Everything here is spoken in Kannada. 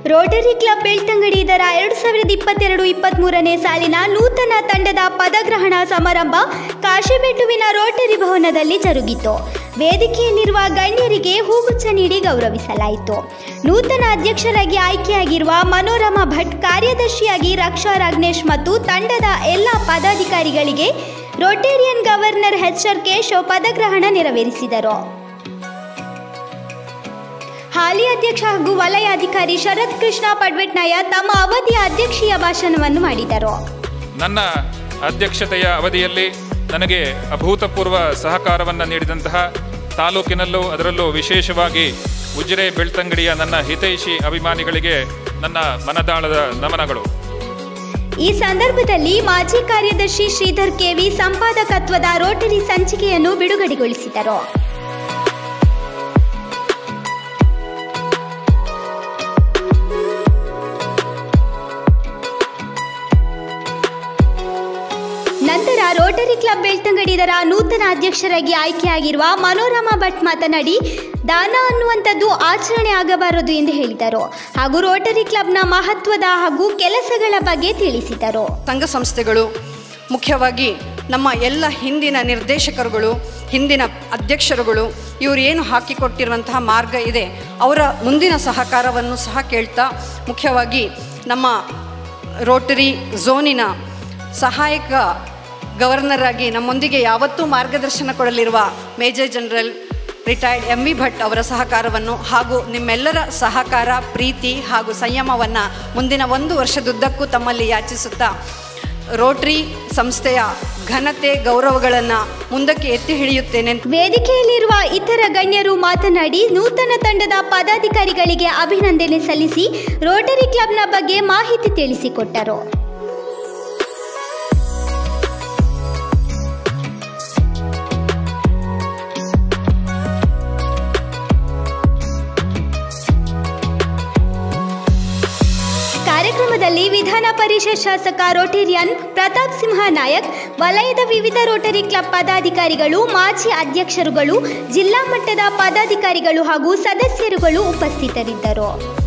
ರೋಟರಿ ಕ್ಲಬ್ ಬೆಳ್ತಂಗಡಿ ಇದರ ಎರಡು ಸಾವಿರದ ಇಪ್ಪತ್ತೆರಡು ಇಪ್ಪತ್ತ್ಮೂರನೇ ಸಾಲಿನ ನೂತನ ತಂಡದ ಪದಗ್ರಹಣ ಸಮಾರಂಭ ಕಾಶಿಬೆಟ್ಟುವಿನ ರೋಟರಿ ಭವನದಲ್ಲಿ ಜರುಗಿತು ವೇದಿಕೆಯಲ್ಲಿರುವ ಗಣ್ಯರಿಗೆ ಹೂಗುಚ್ಛ ನೀಡಿ ಗೌರವಿಸಲಾಯಿತು ನೂತನ ಅಧ್ಯಕ್ಷರಾಗಿ ಆಯ್ಕೆಯಾಗಿರುವ ಮನೋರಮಾ ಭಟ್ ಕಾರ್ಯದರ್ಶಿಯಾಗಿ ರಕ್ಷಾ ರಾಗ್ನೇಶ್ ಮತ್ತು ತಂಡದ ಎಲ್ಲ ಪದಾಧಿಕಾರಿಗಳಿಗೆ Rotarian governor H R Keshav ಪದಗ್ರಹಣ ನೆರವೇರಿಸಿದರು ಹಾಲಿ ಅಧ್ಯಕ್ಷ ಹಾಗೂ ವಲಯ ಅಧಿಕಾರಿ ಶರತ್ ಕೃಷ್ಣ ಪಡ್ವೆಟ್ನಾಯ ತಮ್ಮ ಅವಧಿಯ ಅಧ್ಯಕ್ಷೀಯ ಭಾಷಣವನ್ನು ಮಾಡಿದರು ನನ್ನ ಅಧ್ಯಕ್ಷತೆಯ ಅವಧಿಯಲ್ಲಿ ನನಗೆ ಅಭೂತಪೂರ್ವ ಸಹಕಾರವನ್ನು ನೀಡಿದಂತಹ ತಾಲೂಕಿನಲ್ಲೂ ಅದರಲ್ಲೂ ವಿಶೇಷವಾಗಿ ಉಜಿರೆ ಬೆಳ್ತಂಗಡಿಯ ನನ್ನ ಹಿತೈಷಿ ಅಭಿಮಾನಿಗಳಿಗೆ ನನ್ನ ಮನದಾಳದ ನಮನಗಳು ಈ ಸಂದರ್ಭದಲ್ಲಿ ಮಾಜಿ ಕಾರ್ಯದರ್ಶಿ ಶ್ರೀಧರ್ ಕೆವಿ ಸಂಪಾದಕತ್ವದ ರೋಟರಿ ಸಂಚಿಕೆಯನ್ನು ಬಿಡುಗಡೆಗೊಳಿಸಿದರು ನಂತರ ರೋಟರಿ ಕ್ಲಬ್ ಬೆಳ್ತಂಗಡಿದರ ನೂತನ ಅಧ್ಯಕ್ಷರಾಗಿ ಆಯ್ಕೆಯಾಗಿರುವ ಮನೋರಮಾ ಭಟ್ ಮಾತನಾಡಿ ದಾನ ಅನ್ನುವಂಥದ್ದು ಆಚರಣೆ ಆಗಬಾರದು ಎಂದು ಹೇಳಿದರು ಹಾಗೂ ರೋಟರಿ ಕ್ಲಬ್ನ ಮಹತ್ವದ ಹಾಗೂ ಕೆಲಸಗಳ ಬಗ್ಗೆ ತಿಳಿಸಿದರು ಸಂಘ ಸಂಸ್ಥೆಗಳು ಮುಖ್ಯವಾಗಿ ನಮ್ಮ ಎಲ್ಲ ಹಿಂದಿನ ನಿರ್ದೇಶಕರುಗಳು ಹಿಂದಿನ ಅಧ್ಯಕ್ಷರುಗಳು ಇವರು ಏನು ಹಾಕಿಕೊಟ್ಟಿರುವಂತಹ ಮಾರ್ಗ ಇದೆ ಅವರ ಮುಂದಿನ ಸಹಕಾರವನ್ನು ಸಹ ಕೇಳ್ತಾ ಮುಖ್ಯವಾಗಿ ನಮ್ಮ ರೋಟರಿ ಝೋನಿನ ಸಹಾಯಕ ಗವರ್ನರ್ ಆಗಿ ನಮ್ಮೊಂದಿಗೆ ಯಾವತ್ತೂ ಮಾರ್ಗದರ್ಶನ ಕೊಡಲಿರುವ major general retired M V Bhat ಅವರ ಸಹಕಾರವನ್ನು ಹಾಗೂ ನಿಮ್ಮೆಲ್ಲರ ಸಹಕಾರ ಪ್ರೀತಿ ಹಾಗೂ ಸಂಯಮವನ್ನು ಮುಂದಿನ ಒಂದು ವರ್ಷದುದ್ದಕ್ಕೂ ತಮ್ಮಲ್ಲಿ ಯಾಚಿಸುತ್ತಾ ರೋಟ್ರಿ ಸಂಸ್ಥೆಯ ಘನತೆ ಗೌರವಗಳನ್ನು ಮುಂದಕ್ಕೆ ಎತ್ತಿ ಹಿಡಿಯುತ್ತೇನೆ ವೇದಿಕೆಯಲ್ಲಿರುವ ಇತರ ಗಣ್ಯರು ಮಾತನಾಡಿ ನೂತನ ತಂಡದ ಪದಾಧಿಕಾರಿಗಳಿಗೆ ಅಭಿನಂದನೆ ಸಲ್ಲಿಸಿ ರೋಟರಿ ಕ್ಲಬ್ನ ಬಗ್ಗೆ ಮಾಹಿತಿ ತಿಳಿಸಿಕೊಟ್ಟರು ಕಾರ್ಯಕ್ರಮದಲ್ಲಿ ವಿಧಾನ ಪರಿಷತ್ ಶಾಸಕ ರೋಟೇರಿಯನ್ ಪ್ರತಾಪ್ ಸಿಂಹ ನಾಯಕ್ ವಲಯದ ವಿವಿಧ ರೋಟರಿ ಕ್ಲಬ್ ಪದಾಧಿಕಾರಿಗಳು ಮಾಜಿ ಅಧ್ಯಕ್ಷರುಗಳು ಜಿಲ್ಲಾ ಮಟ್ಟದ ಪದಾಧಿಕಾರಿಗಳು ಹಾಗೂ ಸದಸ್ಯರುಗಳು ಉಪಸ್ಥಿತರಿದ್ದರು